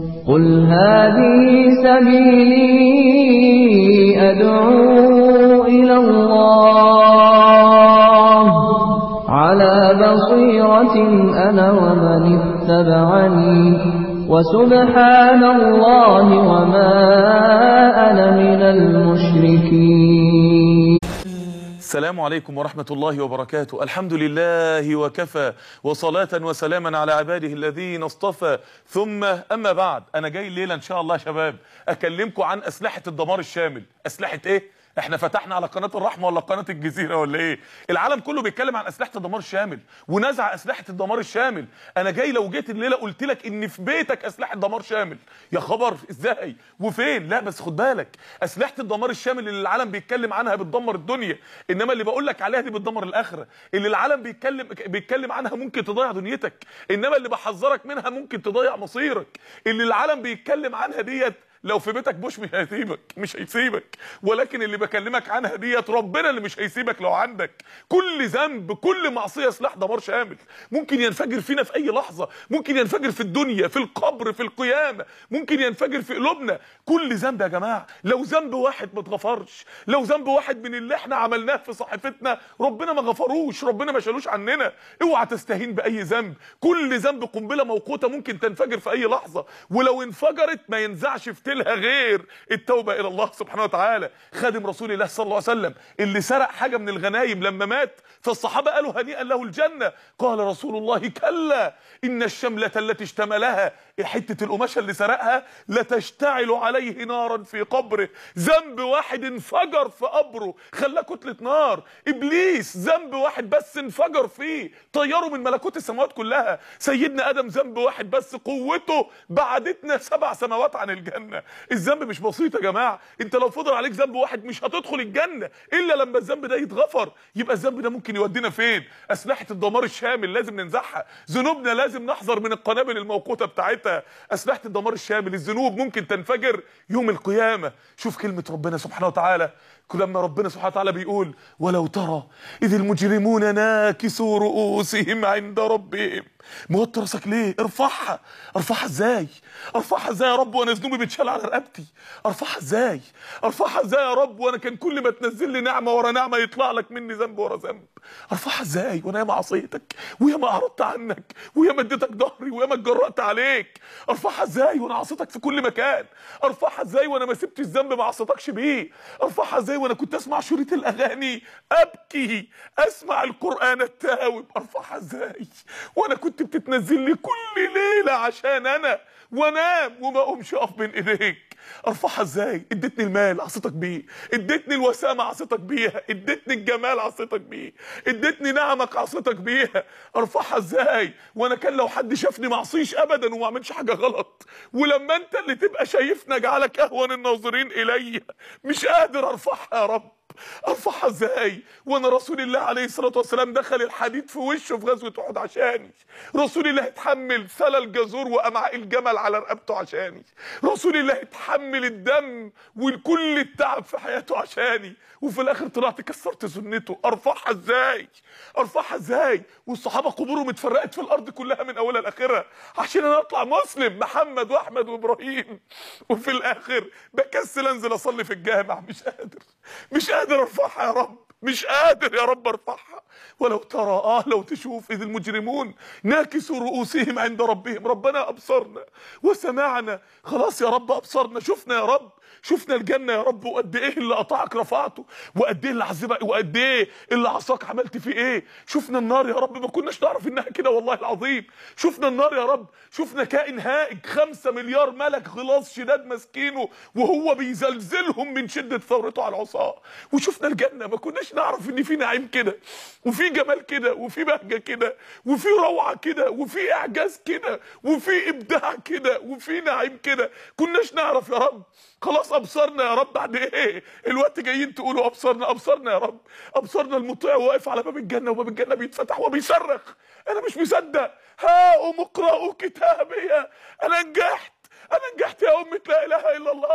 قل هذه سبيلي أدعو إلى الله على بصيرة أنا ومن اتبعني وسبحان الله وما أنا من المشركين السلام عليكم ورحمة الله وبركاته الحمد لله وكفى وصلاة وسلاما على عباده الذين اصطفى ثم أما بعد أنا جاي الليلة إن شاء الله يا شباب أكلمكم عن أسلحة الدمار الشامل أسلحة إيه؟ احنا فتحنا على قناه الرحمه ولا قناه الجزيره ولا ايه العالم كله بيتكلم عن اسلحه الدمار الشامل ونزع اسلحه الدمار الشامل انا جاي لو جيت الليله قلت لك ان في بيتك اسلحه دمار شامل يا خبر ازاي وفين لا بس خد بالك اسلحه الدمار الشامل اللي العالم بيتكلم عنها بتدمر الدنيا انما اللي بقول لك عليها دي بتدمر الاخره اللي العالم بيتكلم بيتكلم عنها ممكن تضيع دنيتك انما اللي بحذرك منها ممكن تضيع مصيرك اللي العالم بيتكلم عنها ديت لو في بيتك بوش مش هيسيبك مش هيسيبك ولكن اللي بكلمك عنها ديت ربنا اللي مش هيسيبك لو عندك كل ذنب كل معصيه سلاح دمار شامل ممكن ينفجر فينا في اي لحظه ممكن ينفجر في الدنيا في القبر في القيامه ممكن ينفجر في قلوبنا كل ذنب يا جماعه لو ذنب واحد ما اتغفرش لو ذنب واحد من اللي احنا عملناه في صحيفتنا ربنا ما غفروش ربنا ما شالوش عننا اوعى تستهين باي ذنب كل ذنب قنبله موقوته ممكن تنفجر في اي لحظه ولو انفجرت ما ينزعش في لها غير التوبة إلى الله سبحانه وتعالى خادم رسول الله صلى الله عليه وسلم اللي سرق حاجة من الغنايم لما مات فالصحابة قالوا هنيئا له الجنة قال رسول الله كلا إن الشملة التي اشتملها حتة القماشة اللي سرقها لتشتعل عليه نارا في قبره ذنب واحد انفجر في قبره خلاه كتلة نار إبليس ذنب واحد بس انفجر فيه طيره من ملكوت السماوات كلها سيدنا آدم ذنب واحد بس قوته بعدتنا سبع سماوات عن الجنة الذنب مش بسيط يا جماعه انت لو فضل عليك ذنب واحد مش هتدخل الجنه الا لما الذنب ده يتغفر يبقى الذنب ده ممكن يودينا فين اسلحه الدمار الشامل لازم ننزعها ذنوبنا لازم نحذر من القنابل الموقوته بتاعتها اسلحه الدمار الشامل الذنوب ممكن تنفجر يوم القيامه شوف كلمه ربنا سبحانه وتعالى لما ربنا سبحانه وتعالى بيقول ولو ترى اذ المجرمون ناكسوا رؤوسهم عند ربهم موطي راسك ليه ارفعها ارفعها ازاي ارفعها ازاي يا رب وانا ذنوبي بتشال على رقبتي ارفعها ازاي ارفعها ازاي يا رب وانا كان كل ما تنزل لي نعمه ورا نعمه يطلع لك مني ذنب ورا ذنب ارفعها ازاي وانا ياما عصيتك وياما اعرضت عنك وياما اديتك ظهري وياما اتجرأت عليك ارفعها ازاي وانا عصيتك في كل مكان ارفعها ازاي وانا ما سبتش الذنب ما عصيتكش بيه ارفعها ازاي وانا كنت اسمع شريط الاغاني ابكي اسمع القران التاوب ارفعها ازاي وانا كنت بتتنزل لي كل ليله عشان انا وانام وما اقومش اقف بين ايديك ارفعها ازاي اديتني المال عصيتك بيه اديتني الوسامه عصيتك بيها اديتني الجمال عصيتك بيه اديتني نعمك عصيتك بيها ارفعها ازاي وانا كان لو حد شافني ما اعصيش ابدا وما اعملش حاجه غلط ولما انت اللي تبقى شايفنا جعلك اهون الناظرين الي مش قادر ارفعها يا رب ارفعها ازاي وانا رسول الله عليه الصلاه والسلام دخل الحديد في وشه في غزوه احد عشاني رسول الله اتحمل سلى الجزور وامعاء الجمل على رقبته عشاني رسول الله اتحمل الدم وكل التعب في حياته عشاني وفي الاخر طلعت كسرت سنته ارفعها ازاي ارفعها ازاي والصحابه قبورهم اتفرقت في الارض كلها من اولها لاخرها عشان انا اطلع مسلم محمد واحمد وابراهيم وفي الاخر بكسل انزل اصلي في الجامع مش قادر مش قادر ارفعها يا رب مش قادر يا رب ارفعها ولو ترى اه لو تشوف اذ المجرمون ناكسوا رؤوسهم عند ربهم ربنا ابصرنا وسمعنا خلاص يا رب ابصرنا شفنا يا رب شفنا الجنه يا رب وقد ايه اللي قطعك رفعته وقد ايه اللي عذبك وقد ايه اللي عصاك عملت فيه ايه شفنا النار يا رب ما كناش نعرف انها كده والله العظيم شفنا النار يا رب شفنا كائن هائج خمسة مليار ملك غلاظ شداد ماسكينه وهو بيزلزلهم من شده ثورته على العصاه وشفنا الجنه ما كناش نعرف ان في نعيم كده وفي جمال كده وفي بهجه كده وفي روعه كده وفي اعجاز كده وفي ابداع كده وفي نعيم كده كناش نعرف يا رب خلاص ابصرنا يا رب بعد ايه الوقت جايين تقولوا ابصرنا ابصرنا يا رب ابصرنا المطيع واقف على باب الجنه وباب الجنه بيتفتح وبيصرخ انا مش مصدق هاؤم اقرأوا كتابي انا نجحت انا نجحت يا امة لا اله الا الله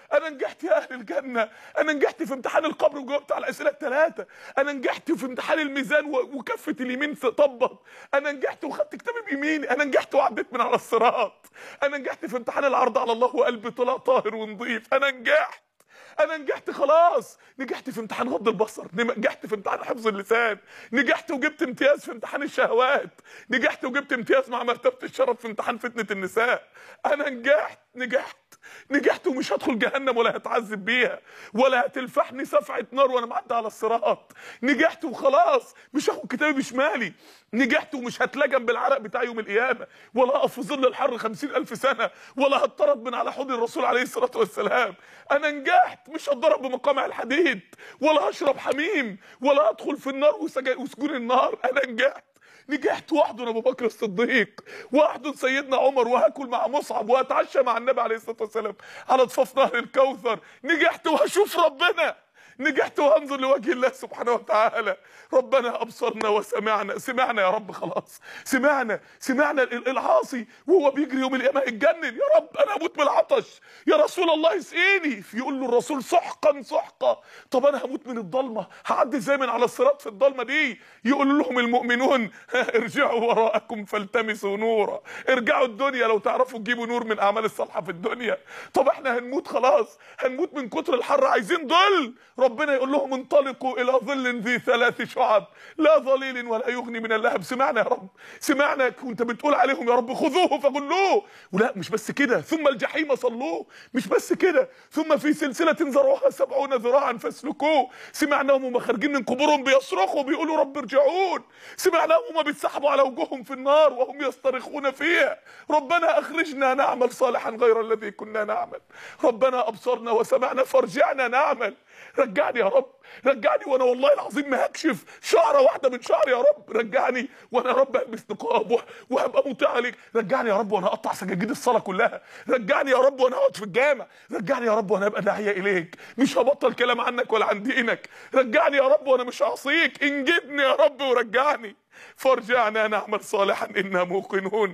انا نجحت يا اهل الجنه انا نجحت في امتحان القبر وجاوبت على الاسئله الثلاثه انا نجحت في امتحان الميزان و- وكفه اليمين طبت انا نجحت وخدت كتابي بيميني انا نجحت وعديت من على الصراط انا نجحت في امتحان العرض على الله وقلبي طلع طاهر ونظيف انا نجحت انا نجحت خلاص نجحت في امتحان غض البصر نجحت في امتحان حفظ اللسان نجحت وجبت امتياز في امتحان الشهوات نجحت وجبت امتياز مع مرتبه الشرف في امتحان فتنه النساء انا نجحت نجحت نجحت ومش هدخل جهنم ولا هتعذب بيها ولا هتلفحني سفعه نار وانا معدي على الصراط نجحت وخلاص مش هاخد كتابي بشمالي نجحت ومش هتلجم بالعرق بتاع يوم القيامه ولا اقف في ظل الحر خمسين الف سنه ولا هتطرد من على حوض الرسول عليه الصلاه والسلام انا نجحت مش هتضرب بمقامع الحديد ولا هشرب حميم ولا هدخل في النار وسجا- وسجون النار انا نجحت نجحت واحضن ابو بكر الصديق واحضن سيدنا عمر وهاكل مع مصعب واتعشى مع النبي عليه الصلاه والسلام على ضفاف نهر الكوثر نجحت وهشوف ربنا نجحت وهنظر لوجه الله سبحانه وتعالى ربنا ابصرنا وسمعنا سمعنا يا رب خلاص سمعنا سمعنا ال- العاصي وهو بيجري يوم القيامه يتجنن يا رب انا اموت من العطش يا رسول الله اسقيني يقول له الرسول سحقا سحقا طب انا هموت من الضلمه هعدي ازاي من على الصراط في الضلمه دي يقول لهم المؤمنون ارجعوا وراءكم فالتمسوا نورا ارجعوا الدنيا لو تعرفوا تجيبوا نور من اعمال الصالحه في الدنيا طب احنا هنموت خلاص هنموت من كتر الحر عايزين ظل ربنا يقول لهم انطلقوا الى ظل ذي ثلاث شعب لا ظليل ولا يغني من اللهب سمعنا يا رب سمعنا وانت بتقول عليهم يا رب خذوه فغلوه ولا مش بس كده ثم الجحيم صلوه مش بس كده ثم في سلسله ذرعها سبعون ذراعا فاسلكوه سمعناهم وهم خارجين من قبورهم بيصرخوا بيقولوا رب ارجعون سمعناهم وهم بيتسحبوا على وجوههم في النار وهم يصطرخون فيها ربنا اخرجنا نعمل صالحا غير الذي كنا نعمل ربنا ابصرنا وسمعنا فارجعنا نعمل رجعني يا رب رجعني وانا والله العظيم ما هكشف شعره واحده من شعري يا رب رجعني وانا يا رب البس نقاب وه- وهبقى مطيع عليك رجعني يا رب وانا اقطع سجاجيد الصلاه كلها رجعني يا رب وانا اقعد في الجامع رجعني يا رب وانا ابقى داعيه اليك مش هبطل كلام عنك ولا عن دينك رجعني يا رب وانا مش هعصيك انجدني يا رب ورجعني فارجعنا نعمل صالحا انا موقنون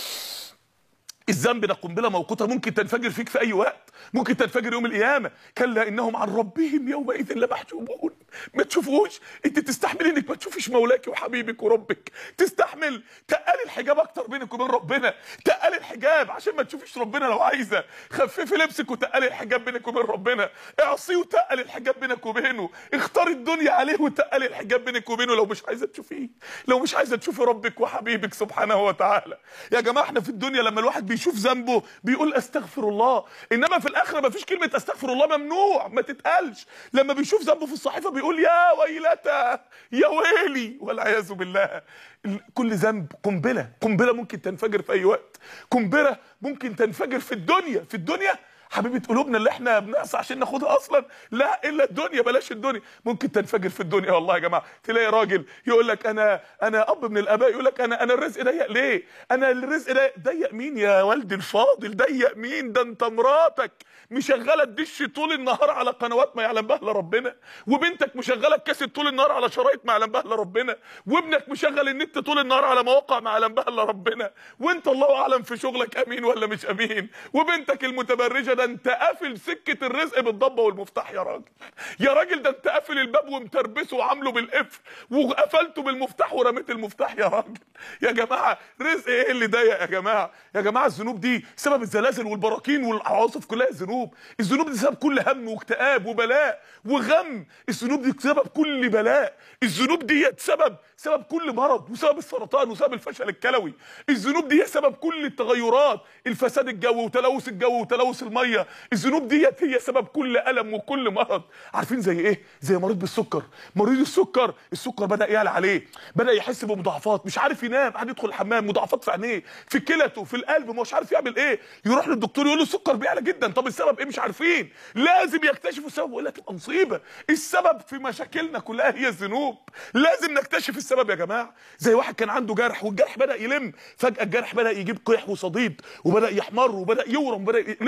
الذنب ده قنبله موقوته ممكن تنفجر فيك في اي وقت ممكن تنفجر يوم القيامه كلا انهم عن ربهم يومئذ لمحجوبون ما تشوفوش انت تستحمل انك ما تشوفيش مولاك وحبيبك وربك تستحمل تقل الحجاب اكتر بينك وبين ربنا تقل الحجاب عشان ما تشوفيش ربنا لو عايزه خففي لبسك وتقل الحجاب بينك وبين ربنا اعصيه وتقل الحجاب بينك وبينه اختاري الدنيا عليه وتقل الحجاب بينك وبينه لو مش عايزه تشوفيه لو مش عايزه تشوفي ربك وحبيبك سبحانه وتعالى يا جماعه احنا في الدنيا لما الواحد بيشوف ذنبه بيقول استغفر الله انما في الاخره ما فيش كلمه استغفر الله ممنوع ما تتقالش لما بيشوف ذنبه في الصحيفه بيقول يا ويلتى يا ويلي والعياذ بالله ال- كل ذنب قنبله قنبله ممكن تنفجر في اي وقت قنبله ممكن تنفجر في الدنيا في الدنيا حبيبه قلوبنا اللي احنا بنعصى عشان ناخدها اصلا لا الا الدنيا بلاش الدنيا ممكن تنفجر في الدنيا والله يا جماعه تلاقي راجل يقول لك انا انا اب من الاباء يقول لك انا انا الرزق ضيق ليه انا الرزق ضيق ضيق مين يا والدي الفاضل ضيق مين ده انت مراتك مشغله الدش طول النهار على قنوات ما يعلم بها الا ربنا وبنتك مشغله الكاسيت طول النهار على شرايط ما يعلم بها الا ربنا وابنك مشغل النت طول النهار على مواقع ما يعلم بها الا ربنا وانت الله اعلم في شغلك امين ولا مش امين وبنتك المتبرجه ده انت قافل سكه الرزق بالضبه والمفتاح يا راجل يا راجل ده انت قافل الباب ومتربسه وعامله بالقفل وقفلته بالمفتاح ورميت المفتاح يا راجل يا جماعه رزق ايه اللي ضيق يا جماعه يا جماعه الذنوب دي سبب الزلازل والبراكين والعواصف كلها ذنوب الذنوب دي سبب كل هم واكتئاب وبلاء وغم الذنوب دي سبب كل بلاء الذنوب دي سبب سبب كل مرض وسبب السرطان وسبب الفشل الكلوي الذنوب دي سبب كل التغيرات الفساد الجوي وتلوث الجو وتلوث الميه الذنوب ديت هي سبب كل الم وكل مرض عارفين زي ايه زي مريض بالسكر مريض السكر السكر بدا يعلى عليه بدا يحس بمضاعفات مش عارف ينام قاعد يدخل الحمام مضاعفات في عينيه في كلته في القلب مش عارف يعمل ايه يروح للدكتور يقول له السكر بيعلى جدا طب السبب ايه مش عارفين لازم يكتشفوا السبب ولا تبقى مصيبه السبب في مشاكلنا كلها هي الذنوب لازم نكتشف السبب يا جماعه زي واحد كان عنده جرح والجرح بدا يلم فجاه الجرح بدا يجيب قيح وصديد وبدا يحمر وبدا يورم وبدا يلمه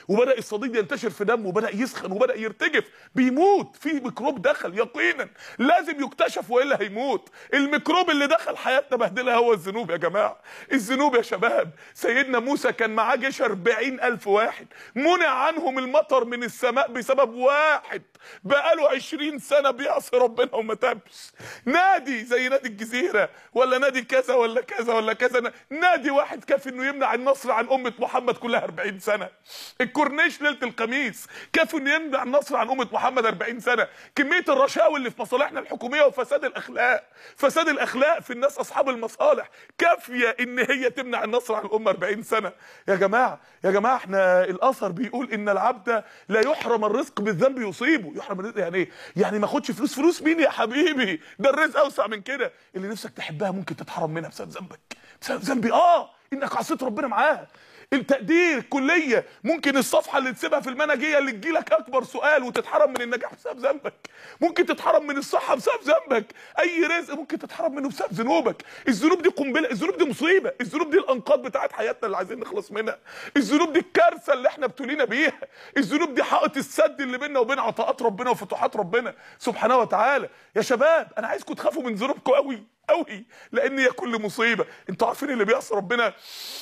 وبدا الصديد ينتشر في دمه وبدا يسخن وبدا يرتجف بيموت في ميكروب دخل يقينا لازم يكتشف والا هيموت الميكروب اللي دخل حياتنا بهدلها هو الذنوب يا جماعه الذنوب يا شباب سيدنا موسى كان معاه جيش 40 الف واحد منع عنهم المطر من السماء بسبب واحد بقاله 20 سنه بيعصي ربنا وما تابش نادي زي نادي الجزيره ولا نادي كذا ولا كذا ولا كذا نادي واحد كافي انه يمنع النصر عن امه محمد كلها 40 سنه الكورنيش ليله الخميس كافي انه يمنع النصر عن امه محمد 40 سنه كميه الرشاوي اللي في مصالحنا الحكوميه وفساد الاخلاق فساد الاخلاق في الناس اصحاب المصالح كافيه ان هي تمنع النصر عن الامه 40 سنه يا جماعه يا جماعه احنا الاثر بيقول ان العبد لا يحرم الرزق بالذنب يصيبه يحرم الرزق يعني ايه يعني ما اخدش فلوس فلوس مين يا حبيبي ده الرزق اوسع من كده اللي نفسك تحبها ممكن تتحرم منها بسبب ذنبك بسبب ذنبي اه انك عصيت ربنا معاها التقدير كليه ممكن الصفحه اللي تسيبها في المنهجيه اللي تجيلك اكبر سؤال وتتحرم من النجاح بسبب ذنبك ممكن تتحرم من الصحه بسبب ذنبك اي رزق ممكن تتحرم منه بسبب ذنوبك الذنوب دي قنبله الذنوب دي مصيبه الذنوب دي الانقاض بتاعت حياتنا اللي عايزين نخلص منها الذنوب دي الكارثه اللي احنا ابتلينا بيها الذنوب دي حائط السد اللي بيننا وبين عطاءات ربنا وفتوحات ربنا سبحانه وتعالى يا شباب انا عايزكم تخافوا من ذنوبكم قوي قوي لان هي كل مصيبه انتوا عارفين اللي بيعصي ربنا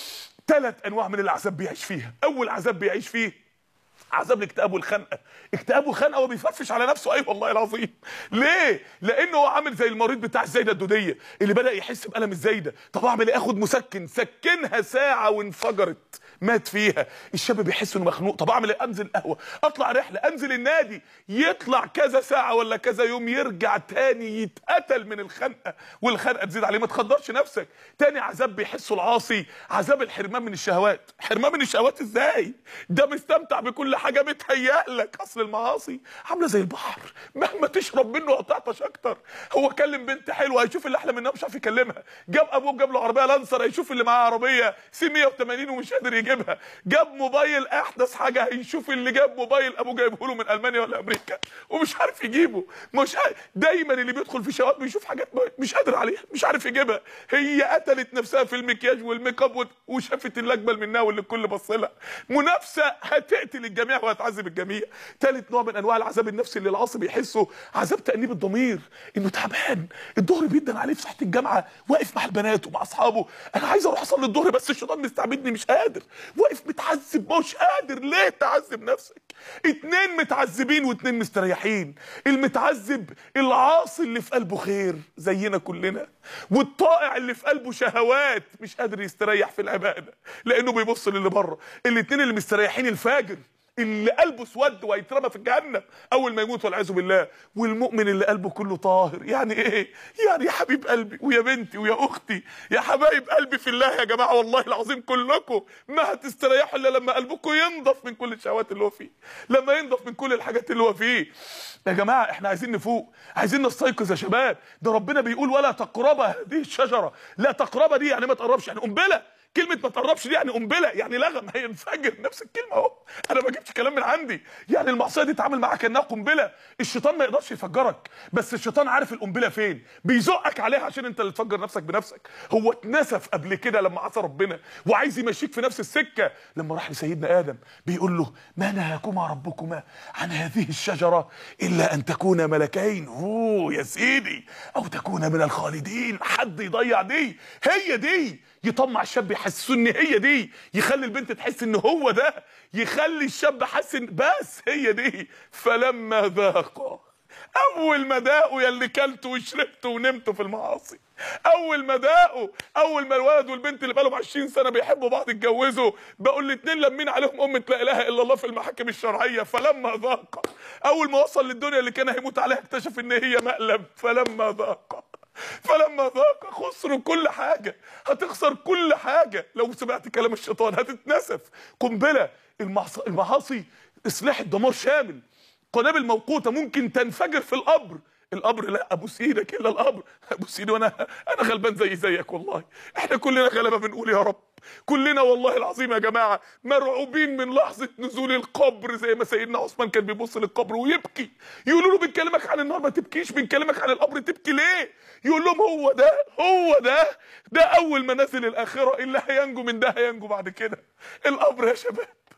ثلاث انواع من العذاب بيعيش فيها اول عذاب بيعيش فيه عذاب الاكتئاب والخنقه اكتئاب وخنقه وبيفرفش على نفسه اي أيوة والله العظيم ليه لانه هو عامل زي المريض بتاع الزايده الدوديه اللي بدا يحس بالم الزايده طب اعمل ايه اخد مسكن سكنها ساعه وانفجرت مات فيها الشاب بيحس انه مخنوق طب اعمل ايه انزل قهوه اطلع رحله انزل النادي يطلع كذا ساعه ولا كذا يوم يرجع تاني يتقتل من الخنقه والخنقه تزيد عليه ما تخدرش نفسك تاني عذاب بيحسه العاصي عذاب الحرمان من الشهوات حرمان من الشهوات ازاي ده مستمتع بكل حاجه متهيأ لك اصل المعاصي عامله زي البحر مهما تشرب منه هتعطش اكتر هو كلم بنت حلوه هيشوف اللي احلى منها مش عارف يكلمها جاب ابوه جاب له عربيه لانسر هيشوف اللي معاه عربيه سي 180 ومش قادر يجيبها جاب موبايل احدث حاجه هيشوف اللي جاب موبايل ابوه جايبه له من المانيا ولا امريكا ومش عارف يجيبه مش عارف. دايما اللي بيدخل في شهوات بيشوف حاجات مش قادر عليها مش عارف يجيبها هي قتلت نفسها في المكياج والميك اب وشافت اللي اجمل منها واللي الكل بص لها منافسه هتقتل الجميع وهتعذب الجميع ثالث نوع من انواع العذاب النفسي اللي العاصي بيحسه عذاب تانيب الضمير انه تعبان الظهر بيدن عليه في ساحه الجامعه واقف مع البنات ومع اصحابه انا عايز اروح اصلي الظهر بس الشيطان مستعبدني مش قادر واقف متعذب مش قادر ليه تعذب نفسك اتنين متعذبين واتنين مستريحين المتعذب العاصي اللي في قلبه خير زينا كلنا والطائع اللي في قلبه شهوات مش قادر يستريح في العباده لانه بيبص للي بره الاتنين اللي مستريحين الفاجر اللي قلبه اسود وهيترمى في الجهنم اول ما يموت والعياذ بالله والمؤمن اللي قلبه كله طاهر يعني ايه يعني يا حبيب قلبي ويا بنتي ويا اختي يا حبايب قلبي في الله يا جماعه والله العظيم كلكم ما هتستريحوا الا لما قلبكم ينضف من كل الشهوات اللي هو فيه لما ينضف من كل الحاجات اللي هو فيه يا جماعه احنا عايزين نفوق عايزين نستيقظ يا شباب ده ربنا بيقول ولا تقربا هذه الشجره لا تقربا دي يعني ما تقربش يعني قنبله كلمة ما تقربش دي يعني قنبلة يعني لغم هينفجر نفس الكلمة اهو أنا ما جبتش كلام من عندي يعني المعصية دي اتعامل معاها كأنها قنبلة الشيطان ما يقدرش يفجرك بس الشيطان عارف القنبلة فين بيزقك عليها عشان أنت اللي تفجر نفسك بنفسك هو اتنسف قبل كده لما عصى ربنا وعايز يمشيك في نفس السكة لما راح لسيدنا آدم بيقول له ما نهاكما ربكما عن هذه الشجرة إلا أن تكونا ملكين اوه يا سيدي أو تكونا من الخالدين حد يضيع دي هي دي يطمع الشاب يحسسه ان هي دي يخلي البنت تحس ان هو ده يخلي الشاب حاسس ان بس هي دي فلما ذاقا اول ما داقوا يا اللي كلتوا وشربتوا ونمتوا في المعاصي اول ما داقوا اول ما الولد والبنت اللي بقالهم 20 سنه بيحبوا بعض اتجوزوا بقوا الاثنين لمين عليهم امه لا اله الا الله في المحاكم الشرعيه فلما ذاق اول ما وصل للدنيا اللي كان هيموت عليها اكتشف ان هي مقلب فلما ذاق فلما ذاق خسروا كل حاجة هتخسر كل حاجة لو سمعت كلام الشيطان هتتنسف قنبلة المعاصي اصلاح الدمار شامل قنابل موقوتة ممكن تنفجر في القبر القبر لا ابوس ايدك الا القبر ابوس ايدي وانا انا غلبان زي زيك والله احنا كلنا غلبه بنقول يا رب كلنا والله العظيم يا جماعه مرعوبين من لحظه نزول القبر زي ما سيدنا عثمان كان بيبص للقبر ويبكي يقولوا له بنكلمك عن النار ما تبكيش بنكلمك عن القبر تبكي ليه يقول لهم هو ده هو ده ده اول منازل الاخره اللي هينجو من ده هينجو بعد كده القبر يا شباب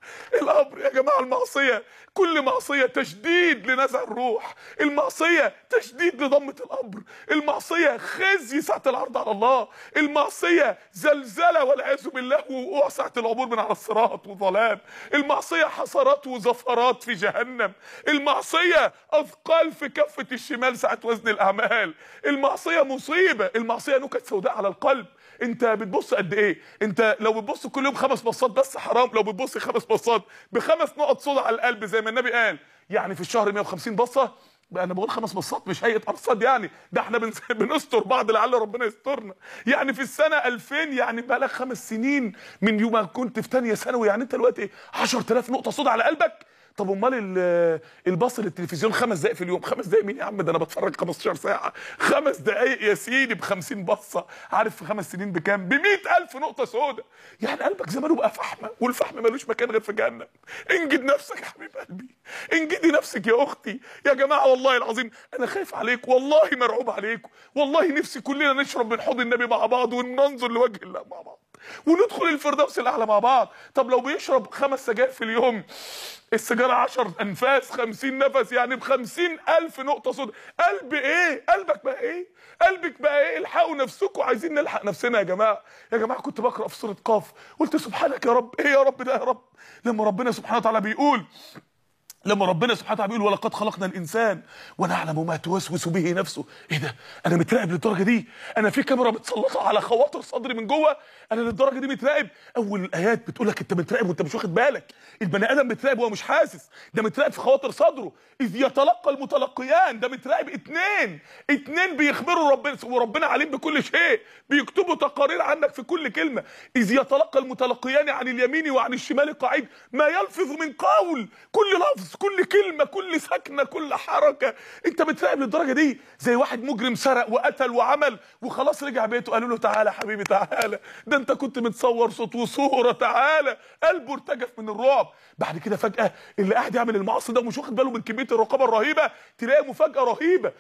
القبر يا جماعه المعصيه كل معصيه تشديد لنزع الروح المعصيه تشديد لضمه القبر المعصيه خزي ساعه العرض على الله المعصيه زلزله والعياذ بالله ووقوع ساعه العبور من على الصراط وظلام المعصيه حسرات وزفرات في جهنم المعصيه اثقال في كفه الشمال ساعه وزن الاعمال المعصيه مصيبه المعصيه نكت سوداء على القلب انت بتبص قد ايه انت لو بتبص كل يوم خمس بصات بس حرام لو بتبص خمس بصات بخمس نقط صودا على القلب زي ما النبي قال يعني في الشهر 150 بصه بقى انا بقول خمس بصات مش هيئه ارصاد يعني ده احنا بن- بنستر بعض لعل ربنا يسترنا يعني في السنه 2000 يعني بقى لك خمس سنين من يوم ما كنت في ثانيه ثانوي يعني انت دلوقتي 10000 نقطه صودا على قلبك طب امال ال- البص للتلفزيون خمس دقائق في اليوم خمس دقائق مين يا عم ده انا بتفرج 15 ساعه خمس دقائق يا سيدي ب 50 بصه عارف في خمس سنين بكام ب ألف نقطه سوداء يعني قلبك زمانه بقى فحمه والفحم ملوش مكان غير في جهنم انجد نفسك يا حبيب قلبي انجدي نفسك يا اختي يا جماعه والله العظيم انا خايف عليك والله مرعوب عليكم والله نفسي كلنا نشرب من حوض النبي مع بعض وننظر لوجه الله مع بعض وندخل الفردوس الاعلى مع بعض طب لو بيشرب خمس سجاير في اليوم السيجاره 10 انفاس 50 نفس يعني ب 50 الف نقطه صوت قلب ايه قلبك بقى ايه قلبك بقى ايه الحقوا نفسكم عايزين نلحق نفسنا يا جماعه يا جماعه كنت بقرا في سوره قاف قلت سبحانك يا رب ايه يا رب ده يا رب لما ربنا سبحانه وتعالى بيقول لما ربنا سبحانه وتعالى بيقول ولقد خلقنا الانسان ونعلم ما توسوس به نفسه ايه ده انا متراقب للدرجه دي انا في كاميرا متسلطه على خواطر صدري من جوه انا للدرجه دي متراقب اول الايات بتقول لك انت متراقب وانت مش واخد بالك البني ادم متراقب وهو مش حاسس ده متراقب في خواطر صدره اذ يتلقى المتلقيان ده متراقب اتنين اتنين بيخبروا ربنا وربنا عليم بكل شيء بيكتبوا تقارير عنك في كل كلمه اذ يتلقى المتلقيان عن اليمين وعن الشمال قعيد ما يلفظ من قول كل لفظ كل كلمه كل سكنه كل حركه انت متراقب للدرجه دي زي واحد مجرم سرق وقتل وعمل وخلاص رجع بيته قالوا له تعالى حبيبي تعالى ده انت كنت متصور صوت وصوره تعالى قلبه ارتجف من الرعب بعد كده فجاه اللي قاعد يعمل المعاصي ده ومش واخد باله من كميه الرقابه الرهيبه تلاقي مفاجاه رهيبه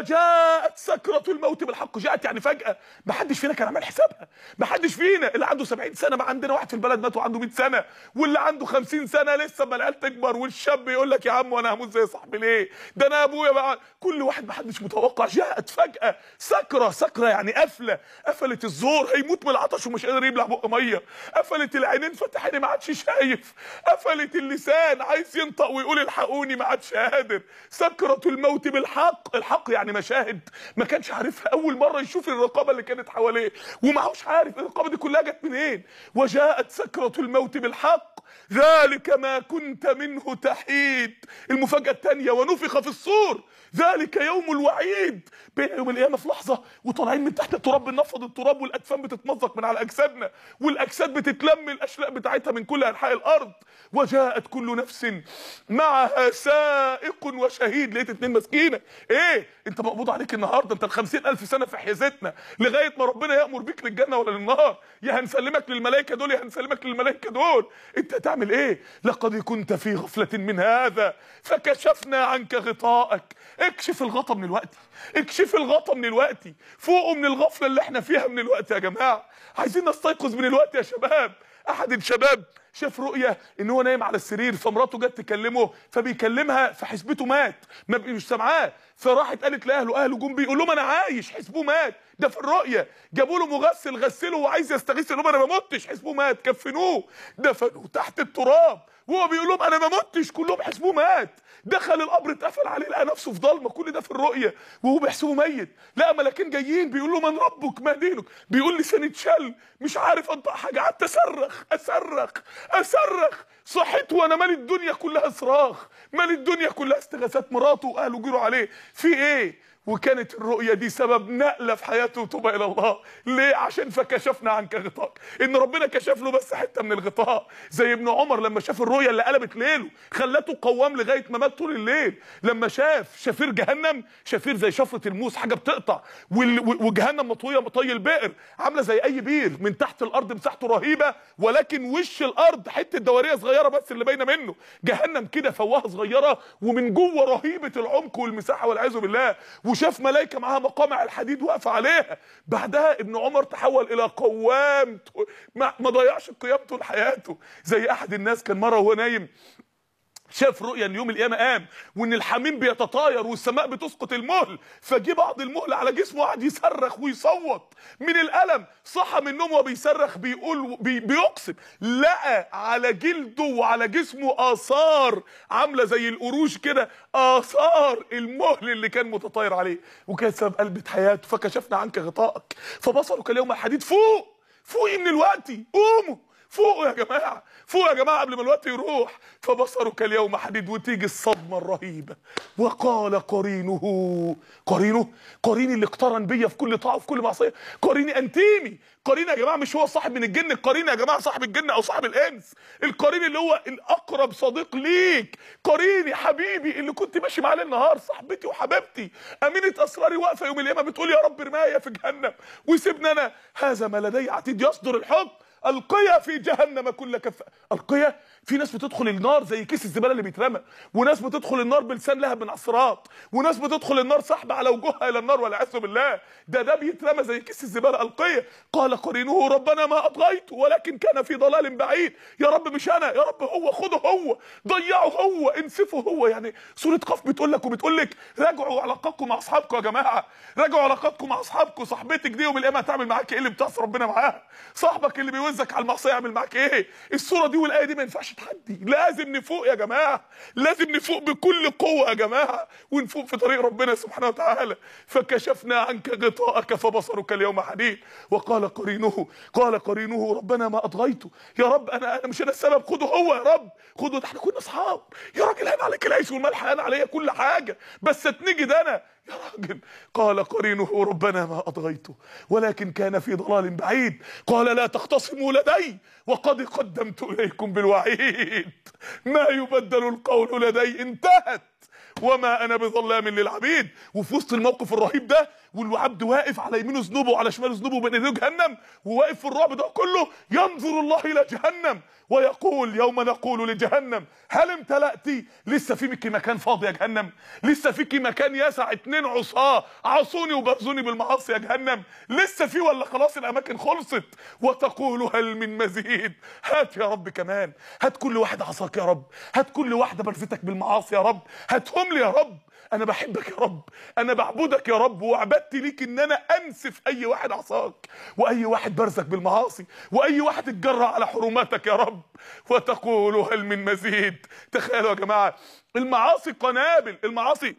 وجاءت سكره الموت بالحق جاءت يعني فجاه ما حدش فينا كان عامل حسابها ما حدش فينا اللي عنده 70 سنه ما عندنا واحد في البلد مات وعنده 100 سنه واللي عنده 50 سنه لسه ما العيال تكبر والشاب يقول لك يا عم وانا هموت زي صاحبي ليه ده انا ابويا بقى كل واحد ما حدش متوقع جاءت فجاه سكره سكره يعني قفله قفلت الزور هيموت من العطش ومش قادر يبلع بق ميه قفلت العينين فتح عيني ما عادش شايف قفلت اللسان عايز ينطق ويقول الحقوني ما عادش قادر سكره الموت بالحق الحق يعني مشاهد ما كانش عارفها اول مره يشوف الرقابه اللي كانت حواليه ومعهوش عارف الرقابه دي كلها جت منين وجاءت سكره الموت بالحق ذلك ما كنت منه تحيد المفاجاه الثانيه ونفخ في الصور ذلك يوم الوعيد بين يوم القيامه في لحظه وطالعين من تحت التراب بنفض التراب والاجسام بتتمزق من على اجسادنا والاجساد بتتلم الاشلاء بتاعتها من كل انحاء الارض وجاءت كل نفس معها سائق وشهيد لقيت اتنين ماسكينك ايه انت مقبوض عليك النهارده انت ال ألف سنه في حيازتنا لغايه ما ربنا يامر بيك للجنه ولا للنار يا هنسلمك للملائكه دول يا هنسلمك للملائكه دول انت هتعمل ايه لقد كنت في غفله من هذا فكشفنا عنك غطاءك اكشف الغطا من الوقت اكشف الغطا من الوقت فوقوا من الغفله اللي احنا فيها من الوقت يا جماعه عايزين نستيقظ من الوقت يا شباب احد الشباب شاف رؤيه ان هو نايم على السرير فمراته جت تكلمه فبيكلمها فحسبته مات ما بي- مش سامعاه فراحت قالت لاهله اهله جم بيقول لهم انا عايش حسبوه مات ده في الرؤيه جابوا له مغسل غسله وعايز يستغيث لهم انا ما متش حسبوه مات كفنوه دفنوه تحت التراب وهو بيقول لهم انا ما متش كلهم حسبوه مات دخل القبر اتقفل عليه لقى نفسه في ضلمه كل ده في الرؤيه وهو بيحسبه ميت لقى ملاكين جايين بيقول له من ربك ما دينك بيقول لساني اتشل مش عارف انطق حاجه قعدت اصرخ اصرخ اصرخ صحيت وانا مالي الدنيا كلها صراخ مالي الدنيا كلها استغاثات مراته واهله جروا عليه في ايه وكانت الرؤية دي سبب نقلة في حياته وتوبة إلى الله ليه؟ عشان فكشفنا عنك غطاك إن ربنا كشف له بس حتة من الغطاء زي ابن عمر لما شاف الرؤية اللي قلبت ليله خلته قوام لغاية ما مات طول الليل لما شاف شفير جهنم شفير زي شفرة الموس حاجة بتقطع وال- و- وجهنم مطوية مطي البئر عاملة زي أي بير من تحت الأرض مساحته رهيبة ولكن وش الأرض حتة دورية صغيرة بس اللي باينة منه جهنم كده فواهة صغيرة ومن جوه رهيبة العمق والمساحة والعياذ بالله وشاف ملائكه معاها مقامع الحديد واقفه عليها بعدها ابن عمر تحول الى قوام ما ما ضيعش القيام طول حياته زي احد الناس كان مره وهو نايم شاف رؤيا ان يوم القيامه قام وان الحميم بيتطاير والسماء بتسقط المهل فجه بعض المهل على جسمه وقعد يصرخ ويصوت من الالم صحى من النوم وهو بيصرخ بيقول بي بيقسم لقى على جلده وعلى جسمه اثار عامله زي القروش كده اثار المهل اللي كان متطاير عليه وكان سبب قلبة حياته فكشفنا عنك غطائك فبصره كاليوم حديد فوق فوقي من الوقت قوموا فوقوا يا جماعه فوق يا جماعه قبل ما الوقت يروح فبصرك اليوم حديد وتيجي الصدمه الرهيبه وقال قرينه قرينه قريني اللي اقترن بيا في كل طاعه وفي كل معصيه قريني انتيمي قرين يا جماعه مش هو صاحب من الجن القرين يا جماعه صاحب الجن او صاحب الانس القرين اللي هو الاقرب صديق ليك قريني حبيبي اللي كنت ماشي معاه النهار صاحبتي وحبيبتي امينه اسراري واقفه يوم القيامه بتقول يا رب ارمايا في جهنم وسيبني انا هذا ما لدي عتيد يصدر الحكم القيا في جهنم كل كف القيا في ناس بتدخل النار زي كيس الزباله اللي بيترمى وناس بتدخل النار بلسان لهب من عصرات وناس بتدخل النار سحبه على وجوهها الى النار والعياذ بالله ده ده بيترمى زي كيس الزباله القيا قال قرينه ربنا ما اطغيته ولكن كان في ضلال بعيد يا رب مش انا يا رب هو خده هو ضيعه هو انسفه هو يعني سوره قاف بتقول لك وبتقول لك راجعوا علاقاتكم مع اصحابكم يا جماعه راجعوا علاقاتكم مع اصحابكم صاحبتك دي يوم القيامه هتعمل معاك ايه اللي بتعصي ربنا معاها صاحبك اللي بيوزك على المعصيه يعمل معاك ايه الصوره دي والايه دي ما ينفعش تحدي لازم نفوق يا جماعه لازم نفوق بكل قوه يا جماعه ونفوق في طريق ربنا سبحانه وتعالى فكشفنا عنك غطاءك فبصرك اليوم حديد وقال قرينه قال قرينه ربنا ما اطغيته يا رب انا انا مش انا السبب خده هو يا رب خده ده احنا كنا اصحاب يا راجل هان عليك العيش والملح هان عليا كل حاجه بس اتنجد انا يا راجل قال قرينه ربنا ما أطغيته ولكن كان في ضلال بعيد قال لا تختصموا لدي وقد قدمت إليكم بالوعيد ما يبدل القول لدي انتهت وما انا بظلام للعبيد وفي وسط الموقف الرهيب ده والعبد واقف على يمينه ذنوبه وعلى شماله ذنوبه بين ايديه جهنم وواقف في الرعب ده كله ينظر الله الى جهنم ويقول يوم نقول لجهنم هل امتلأت لسه فيك مكان فاضي يا جهنم لسه فيك مكان يسع اتنين عصاه عصوني وبرزوني بالمعاصي يا جهنم لسه في ولا خلاص الاماكن خلصت وتقول هل من مزيد هات يا رب كمان هات كل واحد عصاك يا رب هات كل واحده برزتك بالمعاصي يا رب هاتهم لي يا رب انا بحبك يا رب انا بعبدك يا رب وعبدت ليك ان انا انسف اي واحد عصاك واي واحد برزك بالمعاصي واي واحد اتجرى على حرماتك يا رب وتقول هل من مزيد تخيلوا يا جماعه المعاصي قنابل المعاصي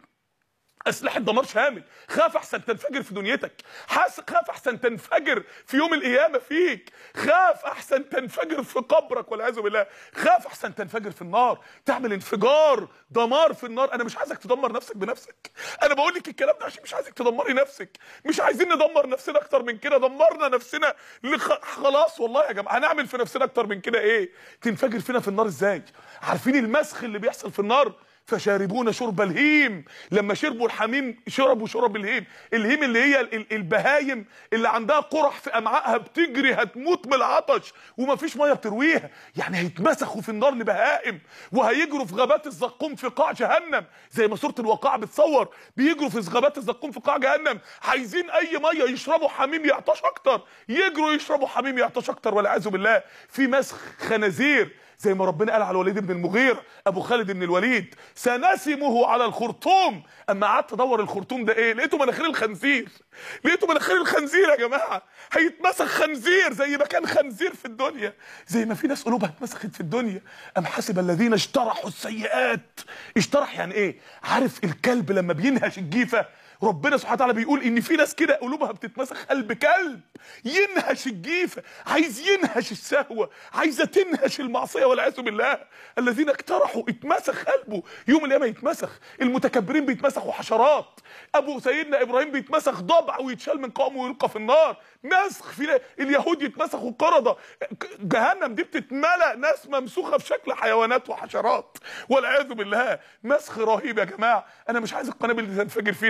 اسلحه دمار شامل خاف احسن تنفجر في دنيتك حاس خاف احسن تنفجر في يوم القيامه فيك خاف احسن تنفجر في قبرك والعياذ بالله خاف احسن تنفجر في النار تعمل انفجار دمار في النار انا مش عايزك تدمر نفسك بنفسك انا بقول لك الكلام ده عشان مش عايزك تدمري نفسك مش عايزين ندمر نفسنا اكتر من كده دمرنا نفسنا لخ... خلاص والله يا جماعه هنعمل في نفسنا اكتر من كده ايه تنفجر فينا في النار ازاي عارفين المسخ اللي بيحصل في النار فشاربون شرب الهيم لما شربوا الحميم شربوا شرب الهيم الهيم اللي هي البهايم اللي عندها قرح في امعائها بتجري هتموت من العطش ومفيش ميه بترويها يعني هيتمسخوا في النار لبهائم وهيجروا في غابات الزقوم في قاع جهنم زي ما سوره الواقعه بتصور بيجروا في غابات الزقوم في قاع جهنم عايزين اي ميه يشربوا حميم يعطش اكتر يجروا يشربوا حميم يعطش اكتر والعياذ بالله في مسخ خنازير زي ما ربنا قال على الوليد بن المغيرة ابو خالد بن الوليد سنسمه على الخرطوم اما قعدت ادور الخرطوم ده ايه لقيته مناخير الخنزير لقيته مناخير الخنزير يا جماعه هيتمسخ خنزير زي ما كان خنزير في الدنيا زي ما في ناس قلوبها اتمسخت في الدنيا ام حسب الذين اجترحوا السيئات اجترح يعني ايه عارف الكلب لما بينهش الجيفه ربنا سبحانه وتعالى بيقول ان في ناس كده قلوبها بتتمسخ قلب كلب ينهش الجيفه عايز ينهش السهوه عايزه تنهش المعصيه والعياذ بالله الذين اقترحوا اتمسخ قلبه يوم القيامه يتمسخ المتكبرين بيتمسخوا حشرات ابو سيدنا ابراهيم بيتمسخ ضبع ويتشال من قومه ويلقى في النار مسخ في اليهود يتمسخوا قرده جهنم دي بتتملى ناس ممسوخه في شكل حيوانات وحشرات والعياذ بالله مسخ رهيب يا جماعه انا مش عايز القنابل دي تنفجر فينا يا جماعه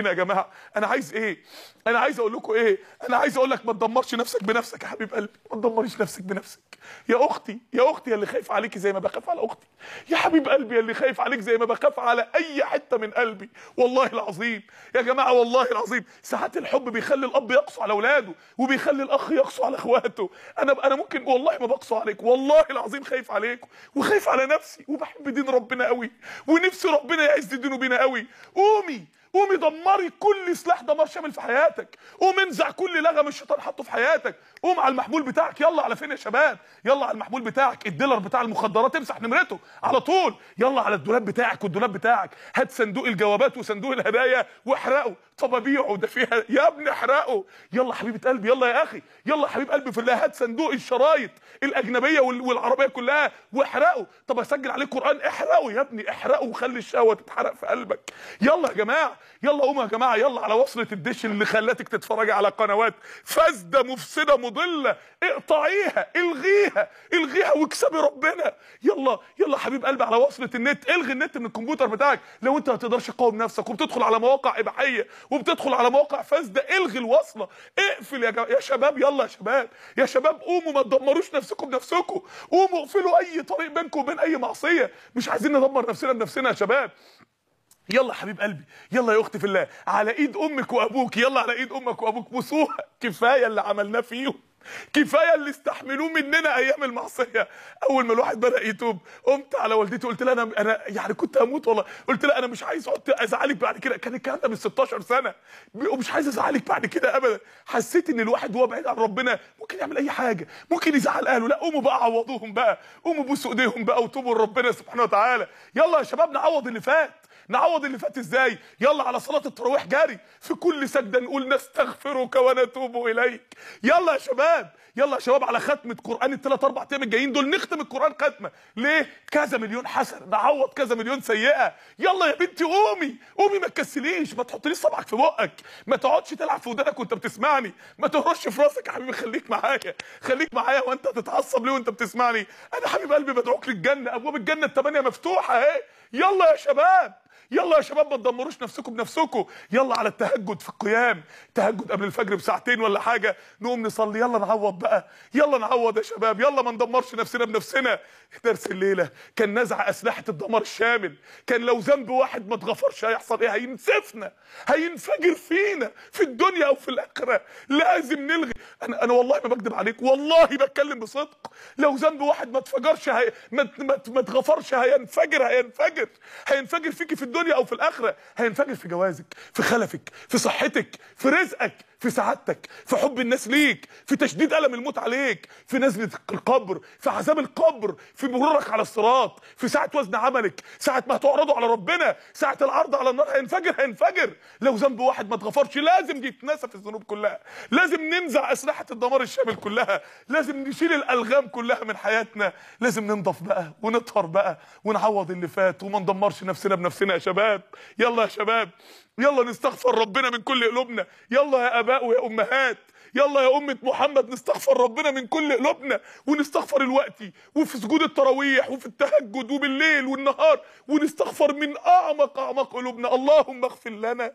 جماعه انا عايز ايه انا عايز اقول لكم ايه انا عايز اقول لك ما تدمرش نفسك بنفسك يا حبيب قلبي ما تدمريش نفسك بنفسك يا اختي يا اختي اللي خايف عليكي زي ما بخاف على اختي يا حبيب قلبي اللي خايف عليك زي ما بخاف على اي حته من قلبي والله العظيم يا جماعه والله العظيم ساعات الحب بيخلي الاب يقسو على اولاده وبيخلي الاخ يقسو على اخواته انا انا ممكن والله ما بقسو عليك والله العظيم خايف عليكم وخايف على نفسي وبحب دين ربنا قوي ونفسي ربنا يعز دينه بينا قوي قومي قومي دمري كل سلاح دمار شامل في حياتك قوم انزع كل لغم الشيطان حطه في حياتك قوم على المحمول بتاعك يلا على فين يا شباب يلا على المحمول بتاعك الديلر بتاع المخدرات امسح نمرته على طول يلا على الدولاب بتاعك والدولاب بتاعك هات صندوق الجوابات وصندوق الهدايا واحرقه طب ابيعه ده فيها يا ابني احرقه يلا حبيبه قلبي يلا يا اخي يلا حبيب قلبي في الله هات صندوق الشرايط الاجنبيه وال- والعربيه كلها واحرقه طب اسجل عليه قران احرقه يا ابني احرقه وخلي الشهوه تتحرق في قلبك يلا يا جماعه يلا قوموا يا جماعه يلا على وصله الدش اللي خلتك تتفرجي على قنوات فاسده مفسده مضله اقطعيها الغيها الغيها واكسبي ربنا يلا يلا حبيب قلبي على وصله النت الغي النت من الكمبيوتر بتاعك لو انت ما تقدرش تقاوم نفسك وبتدخل على مواقع اباحيه وبتدخل على مواقع فاسده الغي الوصله اقفل يا جماعه يا شباب يلا يا شباب يا شباب قوموا ما تدمروش نفسكم بنفسكم قوموا اقفلوا اي طريق بينكم وبين اي معصيه مش عايزين ندمر نفسنا بنفسنا يا شباب يلا يا حبيب قلبي يلا يا اختي في الله على ايد امك وابوك يلا على ايد امك وابوك بوسوها كفايه اللي عملناه فيهم كفايه اللي استحملوه مننا ايام المعصيه اول ما الواحد بدا يتوب قمت على والدتي قلت لها انا انا يعني كنت هموت والله قلت لها انا مش عايز اقعد ازعلك بعد كده كان الكلام ده من 16 سنه ومش عايز ازعلك بعد كده ابدا حسيت ان الواحد وهو بعيد عن ربنا ممكن يعمل اي حاجه ممكن يزعل اهله لا قوموا بقى عوضوهم بقى قوموا بوسوا ايديهم بقى وتوبوا لربنا سبحانه وتعالى يلا يا شباب نعوض اللي فات نعوض اللي فات ازاي يلا على صلاه التراويح جاري في كل سجده نقول نستغفرك ونتوب اليك يلا يا شباب يلا يا شباب على ختمه قران الثلاث اربع ايام الجايين دول نختم القران ختمه ليه كذا مليون حسن نعوض كذا مليون سيئه يلا يا بنتي قومي قومي ما تكسليش ما تحطليش صبعك في بقك ما تقعدش تلعب في ودانك وانت بتسمعني ما تهرش في راسك يا حبيبي خليك معايا خليك معايا وانت تتعصب ليه وانت بتسمعني انا حبيب قلبي بدعوك للجنه ابواب الجنه الثمانيه مفتوحه اهي يلا يا شباب يلا يا شباب ما تدمروش نفسكم بنفسكم يلا على التهجد في القيام تهجد قبل الفجر بساعتين ولا حاجه نقوم نصلي يلا نعوض بقى يلا نعوض يا شباب يلا ما ندمرش نفسنا بنفسنا درس الليله كان نزع اسلحه الدمار الشامل كان لو ذنب واحد ما اتغفرش هيحصل ايه هينسفنا هينفجر فينا في الدنيا او في الاخره لازم نلغي انا انا والله ما بكذب عليك والله بتكلم بصدق لو ذنب واحد ما اتفجرش هي... ما ما ما اتغفرش هينفجر هينفجر هينفجر فيكي في الدنيا او في الاخره هينفجر في جوازك في خلفك في صحتك في رزقك في سعادتك في حب الناس ليك في تشديد الم الموت عليك في نزله القبر في عذاب القبر في مرورك على الصراط في ساعه وزن عملك ساعه ما هتعرضوا على ربنا ساعه العرض على النار هينفجر هينفجر لو ذنب واحد ما اتغفرش لازم يتنسى في الذنوب كلها لازم ننزع اسلحه الدمار الشامل كلها لازم نشيل الالغام كلها من حياتنا لازم ننضف بقى ونطهر بقى ونعوض اللي فات وما ندمرش نفسنا بنفسنا يا شباب يلا يا شباب يلا نستغفر ربنا من كل قلوبنا يلا يا اباء ويا امهات يلا يا أمة محمد نستغفر ربنا من كل قلوبنا ونستغفر الوقت وفي سجود التراويح وفي التهجد وبالليل والنهار ونستغفر من أعمق أعمق قلوبنا اللهم اغفر لنا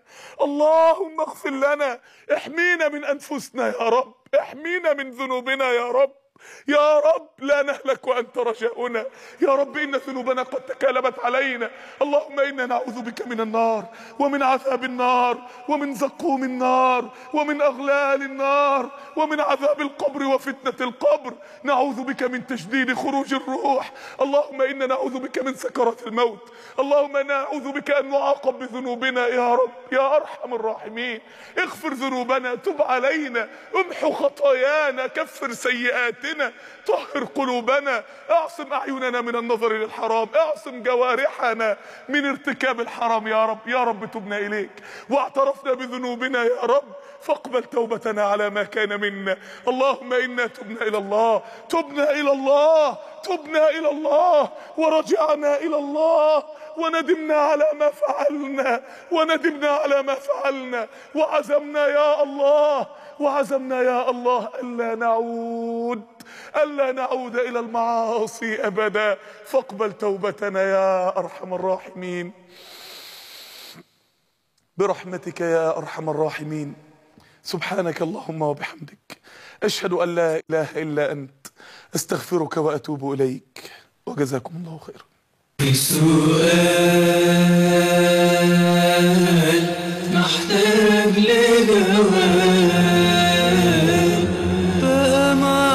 اللهم اغفر لنا احمينا من أنفسنا يا رب احمينا من ذنوبنا يا رب يا رب لا نهلك وأنت رجاؤنا يا رب إن ذنوبنا قد تكالبت علينا اللهم إنا نعوذ بك من النار ومن عذاب النار ومن زقوم النار ومن أغلال النار ومن عذاب القبر وفتنة القبر نعوذ بك من تشديد خروج الروح اللهم إنا نعوذ بك من سكرات الموت اللهم نعوذ بك أن نعاقب بذنوبنا يا رب يا أرحم الراحمين اغفر ذنوبنا تب علينا امحو خطايانا كفر سيئاتنا طهر قلوبنا اعصم أعيننا من النظر للحرام اعصم جوارحنا من ارتكاب الحرام يا رب يا رب تبنا إليك واعترفنا بذنوبنا يا رب فاقبل توبتنا على ما كان منا اللهم إنا تبنا إلى الله تبنا إلى الله تبنا إلى الله ورجعنا إلى الله وندمنا على ما فعلنا وندمنا على ما فعلنا وعزمنا يا الله وعزمنا يا الله ألا نعود ألا نعود إلى المعاصي أبدا فاقبل توبتنا يا أرحم الراحمين برحمتك يا أرحم الراحمين سبحانك اللهم وبحمدك أشهد أن لا إله إلا أنت أستغفرك وأتوب إليك وجزاكم الله خيرا في سؤال محتاج لجواب بقى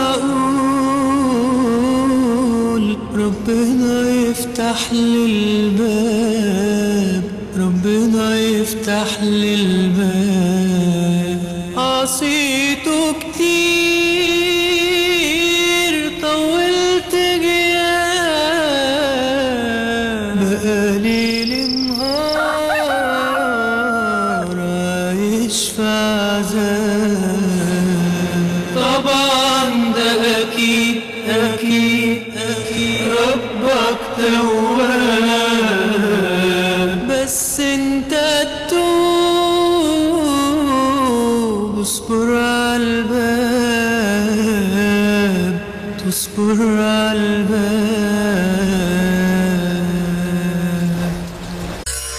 معقول ربنا يفتح لي الباب ربنا يفتح لي الباب عصيته كتير طولت جياب بقالي نهار عايش في عذاب طبعا ده اكيد اكيد اكيد ربك تواب بس انت تتوب اصبر على الباب تصبر على الباب